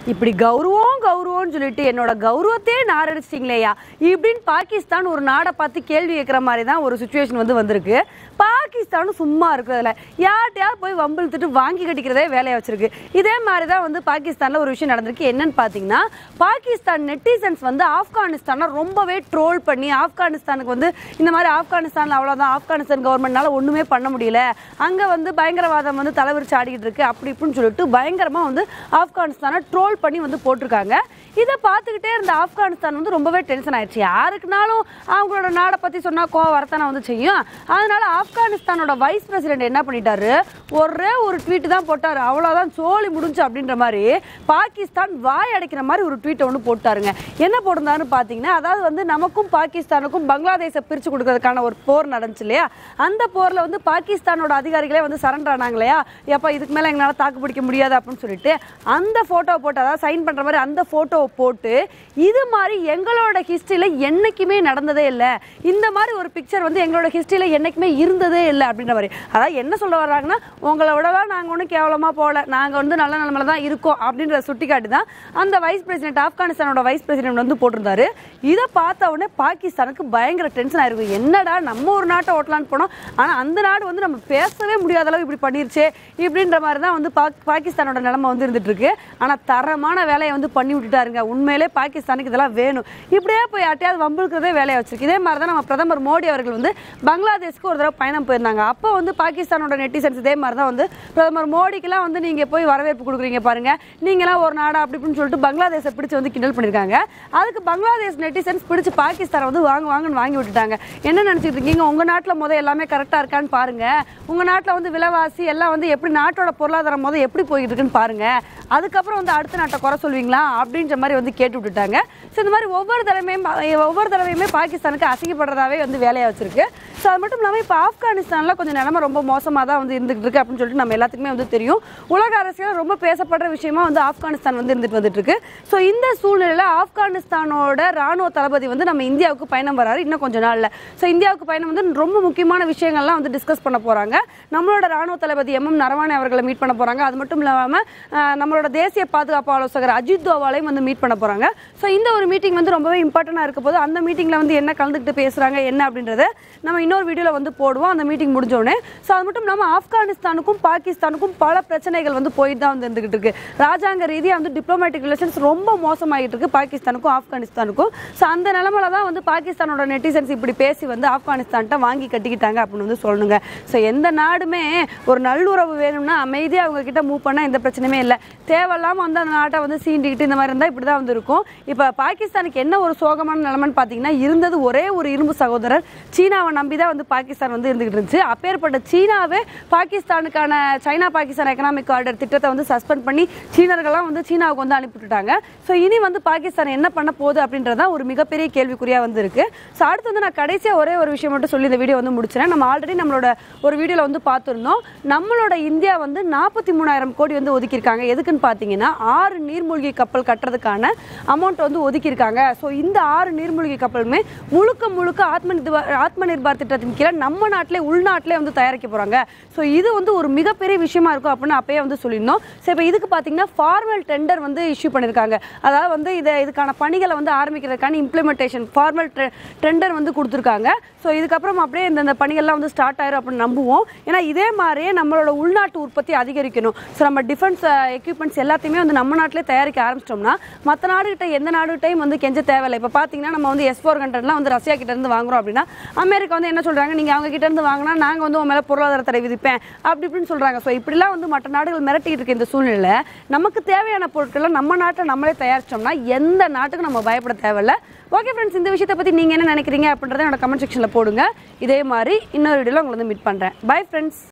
இப்படி கௌரவம் கௌரவம்னு சொல்லிட்டு என்னோட கௌரவத்தையே நாரடிச்சிட்டிங்களேயா இப்படின்னு பாகிஸ்தான் ஒரு நாடை பார்த்து கேள்வி கேட்குற மாதிரி தான் ஒரு சுச்சுவேஷன் வந்து வந்திருக்கு பாகிஸ்தானும் சும்மா இருக்கிறதுல யார்கிட்டயாவது போய் வம்பிழுத்துட்டு வாங்கி கட்டிக்கிறதே வேலையை வச்சிருக்கு இதே மாதிரி தான் வந்து பாகிஸ்தானில் ஒரு விஷயம் நடந்திருக்கு என்னன்னு பார்த்தீங்கன்னா பாகிஸ்தான் நெட்டிசன்ஸ் வந்து ஆப்கானிஸ்தானை ரொம்பவே ட்ரோல் பண்ணி ஆப்கானிஸ்தானுக்கு வந்து இந்த மாதிரி ஆப்கானிஸ்தானில் அவ்வளோதான் ஆப்கானிஸ்தான் கவர்மெண்ட்னால ஒன்றுமே பண்ண முடியல அங்கே வந்து பயங்கரவாதம் வந்து தலைவிரிச்சு ஆடிக்கிட்டு இருக்கு அப்படி இப்படின்னு சொல்லிட்டு பயங்கரமாக வந்து ஆப்கானிஸ்தானை ட்ரோல் பண்ணி வந்து போட்டிருக்காங்க இதை பார்த்துக்கிட்டே இருந்த ஆப்கானிஸ்தான் வந்து ரொம்பவே டென்ஷன் ஆயிடுச்சு யாருக்குனாலும் அவங்களோட நாடை பற்றி சொன்னால் கோவம் வரத்தானே வந்து செய்யும் அதனால ஆப்கானிஸ்தானோட வைஸ் பிரசிடென்ட் என்ன பண்ணிட்டாரு ஒரே ஒரு ட்வீட் தான் போட்டார் அவ்வளோதான் சோழி முடிஞ்சு அப்படின்ற மாதிரி பாகிஸ்தான் வாய் அடைக்கிற மாதிரி ஒரு ட்வீட்டை ஒன்று போட்டாருங்க என்ன போட்டிருந்தாருன்னு பார்த்தீங்கன்னா அதாவது வந்து நமக்கும் பாகிஸ்தானுக்கும் பங்களாதேஷை பிரித்து கொடுக்கறதுக்கான ஒரு போர் நடந்துச்சு இல்லையா அந்த போரில் வந்து பாகிஸ்தானோட அதிகாரிகளே வந்து சரண்டர் ஆனாங்க இல்லையா எப்போ இதுக்கு மேலே எங்களால் தாக்கு பிடிக்க முடியாது அப்படின்னு சொல்லிட்டு அந்த ஃபோட்டோ போட்டு அதாவது சைன் பண்ணுற மாதிரி அந்த ஃபோட்டோவை போட்டு இது மாதிரி எங்களோட ஹிஸ்ட்ரியில் என்னைக்குமே நடந்ததே இல்லை இந்த மாதிரி ஒரு பிக்சர் வந்து எங்களோட ஹிஸ்ட்ரியில் என்னைக்குமே இருந்ததே இல்லை அப்படின்ற மாதிரி அதாவது என்ன சொல்ல வர்றாங்கன்னா உங்களை விடலாம் நாங்கள் ஒன்றும் கேவலமாக போகல நாங்கள் வந்து நல்ல நிலமையில தான் இருக்கோம் அப்படின்ற சுட்டி காட்டி தான் அந்த வைஸ் பிரசிடென்ட் ஆப்கானிஸ்தானோட வைஸ் பிரசிடென்ட் வந்து போட்டிருந்தாரு இதை பார்த்த உடனே பாகிஸ்தானுக்கு பயங்கர டென்ஷன் ஆயிருக்கும் என்னடா நம்ம ஒரு நாட்டை ஓட்டலான்னு போனோம் ஆனால் அந்த நாடு வந்து நம்ம பேசவே முடியாத அளவு இப்படி பண்ணிருச்சே இப்படின்ற மாதிரி தான் வந்து பாக் பாகிஸ்தானோட நிலைமை வந்து இருந்துட்டு இருக்கு ஆனால் தரமான வேலையை வந்து பண்ணி விட்டுட்டாருங்க உண்மையிலே பாகிஸ்தானுக்கு இதெல்லாம் வேணும் இப்படியே போய் யார்ட்டையாவது வம்பிழுக்கிறதே வேலையை வச்சிருக்கு இதே மாதிரி தான் நம்ம பிரதமர் மோடி அவர்கள் வந்து பங்களாதேஷ்க்கு ஒரு தடவை பயணம் போயிருந்தாங்க அப்போ வந்து பாகிஸ்தானோட நெட்டிசன்ஸ் இதே மாதிரி தான் வந்து பிரதமர் மோடிக்கெல்லாம் வந்து நீங்கள் போய் வரவேற்பு கொடுக்குறீங்க பாருங்க நீங்களாம் ஒரு நாடா அப்படி இப்படின்னு சொல்லிட்டு பங்களாதேஷை பிடிச்சு வந்து கிண்டல் பண்ணியிருக்காங்க அதுக்கு பங்களாதேஷ் நெட்டிசன்ஸ் பிடிச்சு பாகிஸ்தானை வந்து வாங்க வாங்கன்னு வாங்கி விட்டுட்டாங்க என்ன நினச்சிட்டு இருக்கீங்க உங்கள் நாட்டில் முத எல்லாமே கரெக்டாக இருக்கான்னு பாருங்க உங்கள் நாட்டில் வந்து விலைவாசி எல்லாம் வந்து எப்படி நாட்டோட பொருளாதாரம் முத எப்படி போயிட்டு இருக்குன்னு பாருங்க அதுக்கப்புறம் வந்து அடுத்த நாட்டை குறை சொல்வீங்களா அப்படின்ற மாதிரி வந்து கேட்டு விட்டுட்டாங்க ஸோ இந்த மாதிரி ஒவ்வொரு தடவையும் ஒவ்வொரு தடவையுமே பாகிஸ்தானுக்கு அசிங்கப்படுறதாவே வந்து வேலையாக வச்சிருக்கு ஸோ அது மட்டும் இல்லாமல் இப்போ ஆப்கானிஸ்தானில் கொஞ்சம் நிலைமை ரொம்ப மோசமாக தான் வந்து இருந்துகிட்டு இருக்கு அப்படின்னு சொல்லிட்டு நம்ம எல்லாத்துக்குமே வந்து தெரியும் உலக அரசியல் ரொம்ப பேசப்படுற விஷயமா வந்து ஆப்கானிஸ்தான் வந்து இருந்துட்டு வந்துட்டு இருக்கு ஸோ இந்த சூழ்நிலையில் ஆப்கானிஸ்தானோட ராணுவ தளபதி வந்து நம்ம இந்தியாவுக்கு பயணம் வராரு இன்னும் கொஞ்ச நாளில் ஸோ இந்தியாவுக்கு பயணம் வந்து ரொம்ப முக்கியமான விஷயங்கள்லாம் வந்து டிஸ்கஸ் பண்ண போகிறாங்க நம்மளோட ராணுவ தளபதி எம் எம் நரவானே அவர்களை மீட் பண்ண போகிறாங்க அது மட்டும் இல்லாமல் நம்மளோட தேசிய பாதுகாப்பு ஆலோசகர் அஜித் தோவாலையும் வந்து மீட் பண்ண போகிறாங்க ஸோ இந்த ஒரு மீட்டிங் வந்து ரொம்பவே இம்பார்ட்டண்டாக இருக்க போது அந்த மீட்டிங்கில் வந்து என்ன கலந்துக்கிட்டு பேசுகிறாங்க என்ன அப்படின்றத நம்ம இன்னொரு வீடியோவில் வந்து போடுவோம் அந்த மீட்டிங் முடிஞ்சோடனே ஸோ அது மட்டும் இல்லாமல் ஆப்கானிஸ்தானுக்கும் பாகிஸ்தானுக்கும் பல பிரச்சனைகள் வந்து போயிட்டு தான் வந்து இருந்துகிட்டு இருக்கு ராஜாங்க ரீதியாக வந்து டிப்ளமேட்டிக் ரிலேஷன்ஸ் ரொம்ப மோசமாகிட்டு இருக்கு பாகிஸ்தானுக்கும் ஆப்கானிஸ்தானுக்கும் ஸோ அந்த நிலமையில தான் வந்து பாகிஸ்தானோட நெட்டிசன்ஸ் இப்படி பேசி வந்து ஆப்கானிஸ்தான்கிட்ட வாங்கி கட்டிக்கிட்டாங்க அப்படின்னு வந்து சொல்லணுங்க ஸோ எந்த நாடுமே ஒரு நல்லுறவு வேணும்னா அமைதியாக அவங்க கிட்ட மூவ் பண்ணால் எந்த பிரச்சனையுமே இல்லை தேவையில்லாமல் வந்து அந்த நாட்டை வந்து சீண்டிக்கிட்டு இந்த மாதிரி இருந்தால் இப்படி தான் வந்து இருக்கும் இப்போ பாகிஸ்தானுக்கு என்ன ஒரு சோகமான நிலைமைன்னு பார்த்தீங்கன்னா இருந்தது ஒரே ஒரு இரும்பு சகோதரர் சீனாவை நம்பி தான் வந்து பாகிஸ்தான் வந்து இருந்துகிட்டு இருந்துச்சு அப்பேற்பட்ட சீனாவே பாகிஸ்தானுக்கான சைனா பாகிஸ்தான் எக்கனாமிக் கார்டர் திட்டத்தை வந்து சஸ்பெண்ட் பண்ணி சீனர்கள்லாம் வந்து சீனாவுக்கு வந்து அனுப்பிவிட்டுட்டாங்க ஸோ இனி வந்து பாகிஸ்தான் என்ன பண்ண போகுது அப்படின்றதான் ஒரு மிகப்பெரிய கேள்விக்குறியாக வந்து இருக்கு ஸோ அடுத்து வந்து நான் கடைசியாக ஒரே ஒரு விஷயம் மட்டும் சொல்லி இந்த வீடியோ வந்து முடிச்சிடறேன் நம்ம ஆல்ரெடி நம்மளோட ஒரு வீடியோவில் வந்து பார்த்துருந்தோம் நம்மளோட இந்தியா வந்து நாற்பத்தி மூணாயிரம் கோடி வந்து ஒதுக்கியிருக்காங்க எதுக்குன்னு பார்த்தீங்கன்னா ஆறு நீர்மூழ்கி கப்பல் கட்டுறதுக்கான அமௌண்ட் வந்து ஒதுக்கியிருக்காங்க ஸோ இந்த ஆறு நீர்மூழ்கி கப்பலுமே முழுக்க முழுக்க ஆத்ம நிர்பார் ஆத்ம நிர்பார் திட்டத்தின் கீழே நம்ம நாட்டிலே உள்நாட்டிலே வந்து தயாரிக்க போகிறாங்க ஸோ இது வந்து ஒரு மிகப்பெரிய விஷயமா இருக்கும் அப்படின்னு அப்பயே வந்து சொல்லியிருந்தோம் ஸோ இப்போ இதுக்கு பார்த்தீங்கன்னா ஃபார்மல் டெண்டர் வந்து இஷ்யூ பண்ணியிருக்காங்க அதாவது வந்து இதை இதுக்கான பணிகளை வந்து ஆரம்பிக்கிறதுக்கான இம்ப்ளிமெண்டேஷன் ஃபார்மல் டெண்டர் வந்து கொடுத்துருக்காங்க ஸோ இதுக்கப்புறம் அப்படியே இந்த இந்த பணிகள்லாம் வந்து ஸ்டார்ட் ஆயிரும் அப்படின்னு நம்புவோம் ஏன்னா இதே மாதிரியே நம்மளோட உள்நாட்டு உற்பத்தி அதிகரிக்கணும் ஸோ நம்ம டிஃபென்ஸ் எக்யூப்மெண்ட்ஸ் எல்லாத்தையுமே வந்து நம்ம நாட்டிலே தயாரிக்க ஆரம்பிச்சிட்டோம்னா மற்ற நாடுகிட்ட எந்த நாடுகிட்டையும் வந்து கெஞ்ச தேவையில்லை இப்போ பார்த்தீங்கன்னா நம்ம வந்து எஸ் ஃபோர் ஹண்ட்ரட்லாம் வந்து ரஷ்யா கிட்ட இருந்து வாங்குறோம் அப்படின்னா அமெரிக்கா வந்து என்ன சொல்கிறாங்க நீங்கள் அவங்க கிட்ட இருந்து வாங்கினா நாங்கள் வந்து உன் மேலே பொருளாதார தடை விதிப்பேன் அப்படி இப்படின்னு சொல்கிறாங்க ஸோ இப்படிலாம் வந்து மற்ற நாடுகள் மிரட்டிட்டு இருக்க இந்த சூழ்நிலை நமக்கு தேவையான பொருட்களை நம்ம நாட்டை நம்மளே தயாரிச்சோம்னா எந்த நாட்டுக்கும் நம்ம பயப்பட தேவையில்ல ஓகே ஃப்ரெண்ட்ஸ் இந்த விஷயத்தை பற்றி நீங்கள் என்ன நினைக்கிறீங்க அப்படின்றத என்னோட கமெண்ட் செக்ஷனில் போடுங்க இதே மாதிரி இன்னொரு வீடியோவில் உங்களை வந்து மீட் பண்ணுறேன் பை ஃப்ரெண்ட்ஸ்